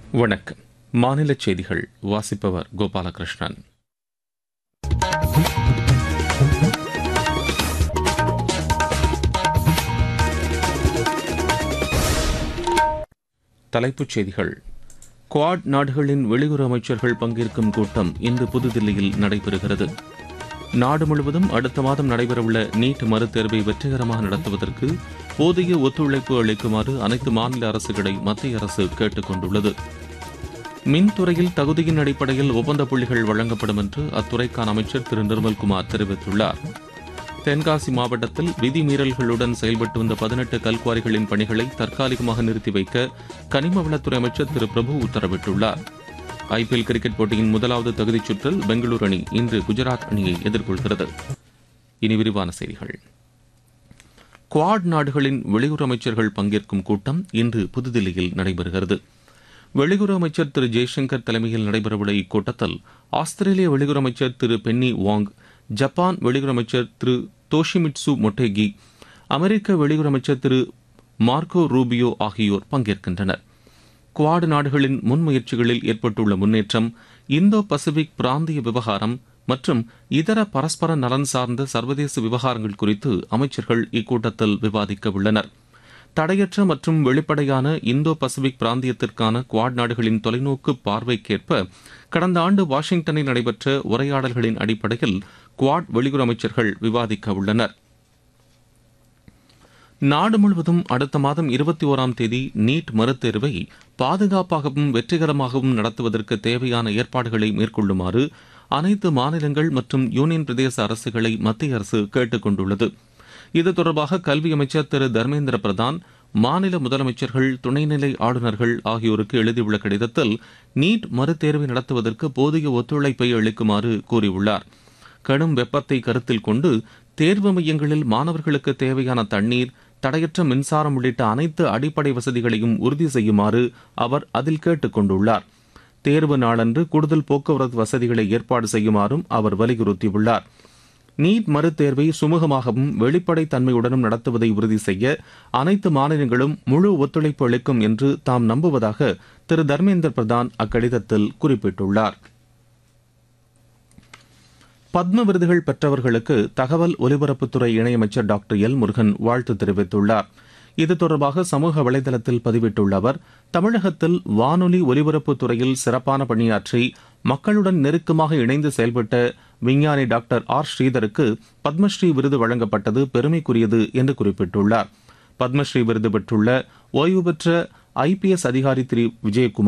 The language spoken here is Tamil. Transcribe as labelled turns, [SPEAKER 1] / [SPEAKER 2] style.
[SPEAKER 1] வணக்கம் மாநில செய்திகள் வாசிப்பவர் கோபாலகிருஷ்ணன் தலைப்புச் செய்திகள் குவாட் நாடுகளின் வெளியுறவு அமைச்சர்கள் பங்கேற்கும் கூட்டம் இன்று புதுதில்லியில் நடைபெறுகிறது நாடு முழுவதும் அடுத்த மாதம் நடைபெறவுள்ள நீட் மறுதேர்வை வெற்றிகரமாக நடத்துவதற்கு போதிய ஒத்துழைப்பு அளிக்குமாறு அனைத்து மாநில அரசுகளை மத்திய அரசு கேட்டுக் கொண்டுள்ளது மின்துறையில் தகுதியின் அடிப்படையில் ஒப்பந்த புள்ளிகள் வழங்கப்படும் என்று அத்துறைக்கான அமைச்சர் திரு நிர்மல்குமார் தெரிவித்துள்ளார் தென்காசி மாவட்டத்தில் விதிமீறல்களுடன் செயல்பட்டு வந்த பதினெட்டு கல்குவாரிகளின் பணிகளை தற்காலிகமாக நிறுத்தி வைக்க கனிம வளத்துறை அமைச்சர் திரு பிரபு உத்தரவிட்டுள்ளார் ஐபிஎல் கிரிக்கெட் போட்டியின் முதலாவது தகுதிச் சுற்றில் பெங்களூரு அணி இன்று குஜராத் அணியை எதிர்கொள்கிறது இனி விரிவான செய்திகள் குவாட் நாடுகளின் வெளியுறவு அமைச்சர்கள் பங்கேற்கும் கூட்டம் இன்று புதுதில்லியில் நடைபெறுகிறது வெளியுறவு அமைச்சர் திரு ஜெய்சங்கர் தலைமையில் நடைபெறவுள்ள இக்கூட்டத்தில் ஆஸ்திரேலிய வெளியுறவு அமைச்சர் திரு பென்னி வாங் ஜப்பான் வெளியுறவு அமைச்சர் திரு தோஷிமிட்சு மொட்டேகி அமெரிக்க வெளியுறவு அமைச்சர் திரு மார்க்கோ ரூபியோ ஆகியோர் பங்கேற்கின்றனர் குவாடு நாடுகளின் முன்முயற்சிகளில் ஏற்பட்டுள்ள முன்னேற்றம் இந்தோ பசிபிக் பிராந்திய விவகாரம் மற்றும் இதர பரஸ்பர நலன் சார்ந்த சர்வதேச விவகாரங்கள் குறித்து அமைச்சர்கள் இக்கூட்டத்தில் விவாதிக்க உள்ளனர் தடையற்ற மற்றும் வெளிப்படையான இந்தோ பசிபிக் பிராந்தியத்திற்கான குவாட் நாடுகளின் தொலைநோக்கு பார்வைக்கேற்ப கடந்த ஆண்டு வாஷிங்டனில் நடைபெற்ற உரையாடல்களின் அடிப்படையில் குவாட் வெளியுறவு அமைச்சர்கள் விவாதிக்க உள்ளனர் நாடு முழுவதும் அடுத்த மாதம் இருபத்தி ஓராம் தேதி நீட் மறுதேர்வை பாதுகாப்பாகவும் வெற்றிகரமாகவும் நடத்துவதற்கு தேவையான ஏற்பாடுகளை மேற்கொள்ளுமாறு அனைத்து மாநிலங்கள் மற்றும் யூனியன் பிரதேச அரசுகளை மத்திய அரசு கேட்டுக் கொண்டுள்ளது இது தொடர்பாக கல்வி அமைச்சர் திரு தர்மேந்திர பிரதான் மாநில முதலமைச்சர்கள் துணைநிலை ஆளுநர்கள் ஆகியோருக்கு எழுதியுள்ள கடிதத்தில் நீட் மறுதேர்வை நடத்துவதற்கு போதிய ஒத்துழைப்பை அளிக்குமாறு கூறியுள்ளார் கடும் வெப்பத்தை கருத்தில் கொண்டு தேர்வு மையங்களில் மாணவர்களுக்கு தேவையான தண்ணீர் தடையற்ற மின்சாரம் உள்ளிட்ட அனைத்து அடிப்படை வசதிகளையும் உறுதி செய்யுமாறு அவர் அதில் கேட்டுக் கொண்டுள்ளார் தேர்வு நாளன்று கூடுதல் போக்குவரத்து வசதிகளை ஏற்பாடு செய்யுமாறும் அவர் வலியுறுத்தியுள்ளார் நீட் மறுதேர்வை சுமூகமாகவும் வெளிப்படை தன்மையுடனும் நடத்துவதை உறுதி செய்ய அனைத்து மாநிலங்களும் முழு ஒத்துழைப்பு அளிக்கும் என்று தாம் நம்புவதாக திரு தர்மேந்திர பிரதான் அக்கடிதத்தில் குறிப்பிட்டுள்ளார் பத்ம விருதுகள் பெற்றவர்களுக்கு தகவல் ஒலிபரப்புத்துறை இணையமைச்சர் டாக்டர் எல் முருகன் வாழ்த்து தெரிவித்துள்ளார் இது தொடர்பாக சமூக வலைதளத்தில் பதிவிட்டுள்ள அவர் தமிழகத்தில் வானொலி ஒலிபரப்பு துறையில் சிறப்பான பணியாற்றி மக்களுடன் நெருக்கமாக இணைந்து செயல்பட்ட விஞ்ஞானி டாக்டர் ஆர் ஸ்ரீதருக்கு பத்மஸ்ரீ விருது வழங்கப்பட்டது பெருமைக்குரியது என்று குறிப்பிட்டுள்ளார் பத்மஸ்ரீ விருது பெற்றுள்ள ஓய்வு பெற்ற ஐபிஎஸ் அதிகாரி திரு விஜயகுமார்